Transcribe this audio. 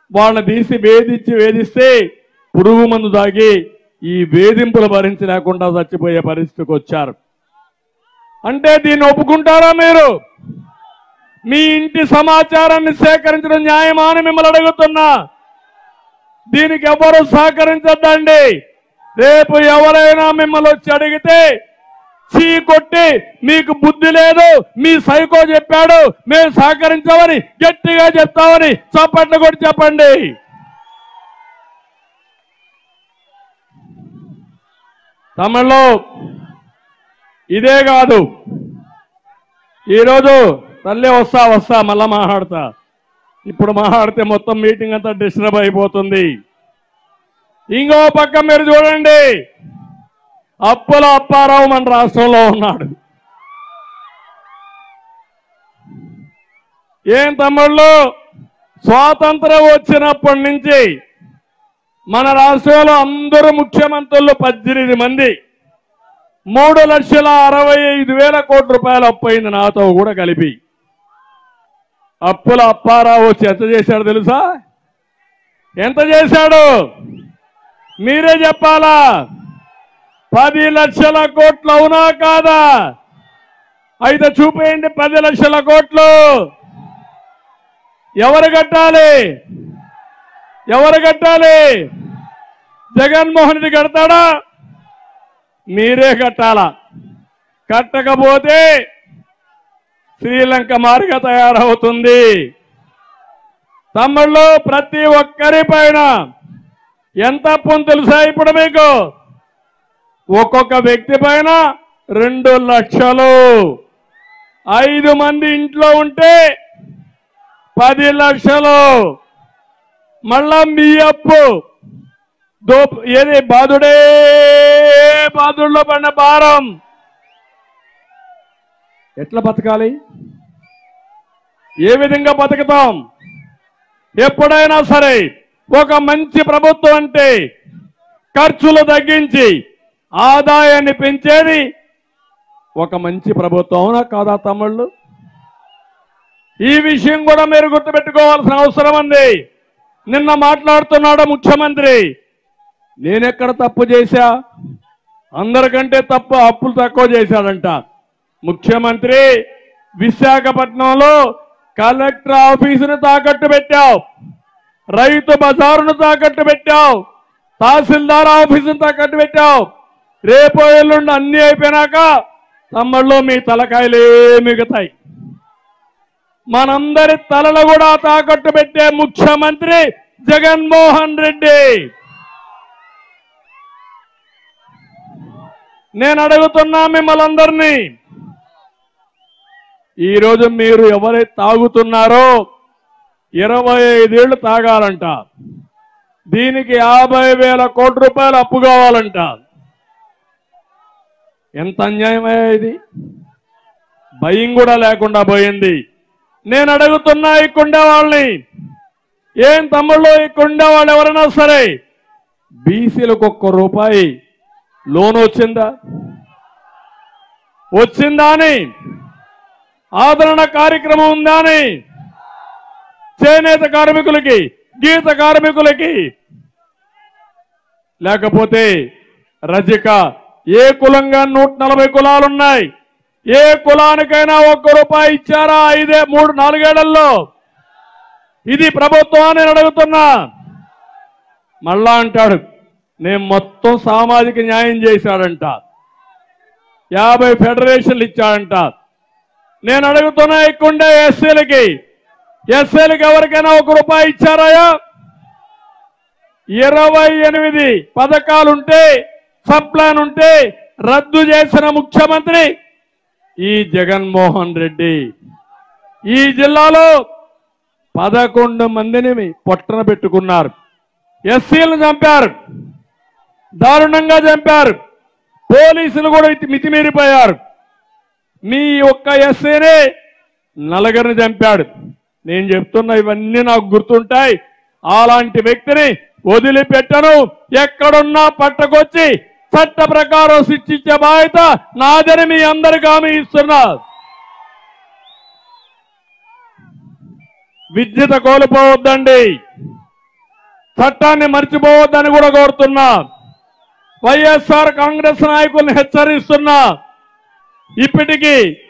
వాళ్ళని తీసి వేధించి వేధిస్తే పురుగు మందు తాగి ఈ వేధింపులు భరించలేకుండా చచ్చిపోయే పరిస్థితికి వచ్చారు అంటే దీన్ని ఒప్పుకుంటారా మీరు మీ ఇంటి సమాచారాన్ని సేకరించడం న్యాయమా అని మిమ్మల్ని అడుగుతున్నా దీనికి ఎవరు సహకరించద్దండి రేపు ఎవరైనా మిమ్మల్ని వచ్చి అడిగితే చీ కొట్టి మీకు బుద్ధి లేదు మీ సైకో చెప్పాడు మేము సహకరించామని గట్టిగా చెప్తామని చప్పట్లు కొట్టి చెప్పండి తమిళ్లో ఇదే కాదు ఈరోజు తల్లి వస్తా వస్తా మళ్ళా మాట్లాడతా ఇప్పుడు మాట్లాడితే మొత్తం మీటింగ్ అంతా డిస్టర్బ్ అయిపోతుంది ఇంకో పక్క మీరు చూడండి అప్పుల అప్పారావు మన రాష్ట్రంలో ఉన్నాడు ఏం తమ్ముళ్ళు స్వాతంత్రం వచ్చినప్పటి నుంచి మన రాష్ట్రంలో అందరూ ముఖ్యమంత్రులు పద్దెనిమిది మంది మూడు లక్షల అరవై ఐదు వేల కోట్ల రూపాయలు అప్పు అయింది నాతో కూడా కలిపి అప్పుల అప్పారావు వచ్చి ఎంత చేశాడు తెలుసా ఎంత చేశాడు మీరే చెప్పాలా పది లక్షల కోట్లు అవునా కాదా అయితే చూపేయండి పది లక్షల కోట్లు ఎవరు కట్టాలి ఎవరు కట్టాలి జగన్మోహన్ రెడ్డి కడతాడా మీరే కట్టాలా కట్టకపోతే శ్రీలంక మారిగా తయారవుతుంది తమ్ముళ్ళు ప్రతి ఒక్కరి పైన ఎంత అప్పు తెలుసా ఇప్పుడు మీకు ఒక్కొక్క వ్యక్తి పైన రెండు లక్షలు ఐదు మంది ఇంట్లో ఉంటే పది లక్షలు మళ్ళా మీ అప్పు దో ఏది బాధుడే బాధుల్లో పడిన భారం ఎట్లా బతకాలి ఏ విధంగా బతుకుతాం ఎప్పుడైనా సరే ఒక మంచి ప్రభుత్వం అంటే ఖర్చులు తగ్గించి ఆదాయాన్ని పెంచేది ఒక మంచి ప్రభుత్వం అవునా కాదా తమ్ముళ్ళు ఈ విషయం కూడా మీరు గుర్తుపెట్టుకోవాల్సిన అవసరం ఉంది నిన్న మాట్లాడుతున్నాడు ముఖ్యమంత్రి నేనెక్కడ తప్పు చేశా అందరికంటే తప్పు అప్పులు తక్కువ చేశాడంట ముఖ్యమంత్రి విశాఖపట్నంలో కలెక్టర్ ఆఫీసును తాకట్టు పెట్టావు రైతు బజారును తాకట్టు పెట్టావు తహసీల్దార్ ఆఫీసును తాకట్టు పెట్టావు రేపో ఎల్లుండి అన్ని అయిపోయినాక తమ్ముళ్ళు మీ తలకాయలే మిగుతాయి మనందరి తలలు కూడా తాకట్టు పెట్టే ముఖ్యమంత్రి జగన్మోహన్ రెడ్డి నేను అడుగుతున్నా మిమ్మల్ని అందరినీ ఈరోజు మీరు ఎవరైతే తాగుతున్నారో ఇరవై ఐదేళ్లు తాగాలంట దీనికి యాభై వేల కోట్ల రూపాయలు అప్పు కావాలంట ఎంత అన్యాయమయ్యా ఇది భయం కూడా లేకుండా పోయింది నేను అడుగుతున్నా ఇక్కడుండే వాళ్ళని ఏం తమ్ముళ్ళు ఇక్కడుండే వాళ్ళు ఎవరైనా సరే బీసీలకు ఒక్క రూపాయి లోన్ వచ్చిందా వచ్చిందా అని ఆదరణ కార్యక్రమం ఉందా అని చేనేత కార్మికులకి గీత కార్మికులకి లేకపోతే రజిక ఏ కులంగా నూట నలభై కులాలున్నాయి ఏ కులానికైనా ఒక్క రూపాయి ఇచ్చారా ఐదే మూడు నాలుగేళ్లలో ఇది ప్రభుత్వం అని నేను అడుగుతున్నా మళ్ళా అంటాడు నేను మొత్తం సామాజిక న్యాయం చేశాడంట యాభై ఫెడరేషన్లు ఇచ్చాడంట నేను అడుగుతున్నా ఇక్కడుండే ఎస్సీలకి ఎస్సీలకి ఎవరికైనా ఒక రూపాయి ఇచ్చారాయా ఇరవై ఎనిమిది పథకాలుంటే సబ్ ప్లాన్ ఉంటే రద్దు చేసిన ముఖ్యమంత్రి ఈ జగన్మోహన్ రెడ్డి ఈ జిల్లాలో పదకొండు మందిని పొట్టన పెట్టుకున్నారు ఎస్సీలను చంపారు దారుణంగా చంపారు పోలీసులు కూడా ఇతి- మితిమీరిపోయారు మీ ఒక్క ఎస్సీని నలుగురిని చంపాడు నేను చెప్తున్న ఇవన్నీ నాకు గుర్తుంటాయి అలాంటి వ్యక్తిని వదిలిపెట్టను ఎక్కడున్నా పట్టకొచ్చి చట్ట ప్రకారం శిక్షించే బాధ్యత నాదని మీ అందరికి హామీ ఇస్తున్నా విద్యుత కోల్పోవద్దండి చట్టాన్ని మర్చిపోవద్దని కూడా కోరుతున్నా వైఎస్ఆర్ కాంగ్రెస్ నాయకుల్ని హెచ్చరిస్తున్నా ఇప్పటికీ